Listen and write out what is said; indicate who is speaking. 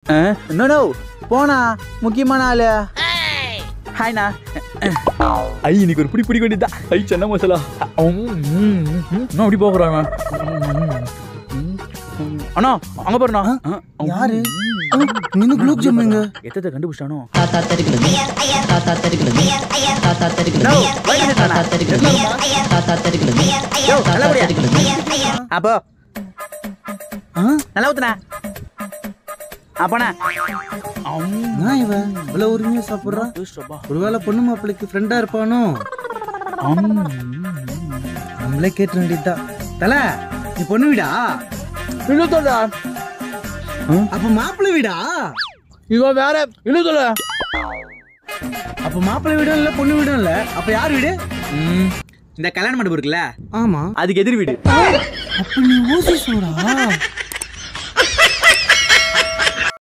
Speaker 1: No no போனா முக்கியமான ஆளு ஹாய்ண்ணா ஐ இன்னைக்கு ஒரு பிடி பிடிக்க வேண்டியதா ஐ சென்ன மசாலா நான் அப்படி போகிறான் அண்ணா அங்க பாருண்ணா
Speaker 2: யாரு நீனு குலோப் ஜாமுங்க
Speaker 1: எத்தத்தை கண்டுபிடிச்சானோ
Speaker 3: தாத்தா தருகிறது தாத்தா தருகிறது தாத்தா தருகிறது
Speaker 1: No, wait a minute,
Speaker 3: தாத்தா
Speaker 1: அண்ணா.
Speaker 3: தருகிறது தாத்தா தருகிறது
Speaker 1: யோ,
Speaker 3: தாத்தா
Speaker 1: நல்லபடியா.
Speaker 3: தருகிறது
Speaker 1: அப்போ நல்லா ஊத்துண்ணா அப்பண்ணா
Speaker 2: நான் இவன் இவ்வளவு உரிமையா சாப்பிடுறான் ஒருவேளை பொண்ணு மாப்பிள்ளைக்கு ஃப்ரெண்டா இருப்பானோ நம்மளே கேட்ட வேண்டியதுதான் தல நீ பொண்ணு வீடா
Speaker 1: இழுத்தோட
Speaker 2: அப்ப மாப்பிள்ளை வீடா
Speaker 1: இவன் வேற இழுத்தோட
Speaker 2: அப்ப மாப்பிள்ளை வீடும் இல்ல பொண்ணு வீடும் இல்ல அப்ப யார் வீடு
Speaker 1: இந்த கல்யாண மண்டபம் இருக்குல்ல
Speaker 2: ஆமா
Speaker 1: அதுக்கு எதிர் வீடு
Speaker 2: அப்ப நீ ஓசி சோடா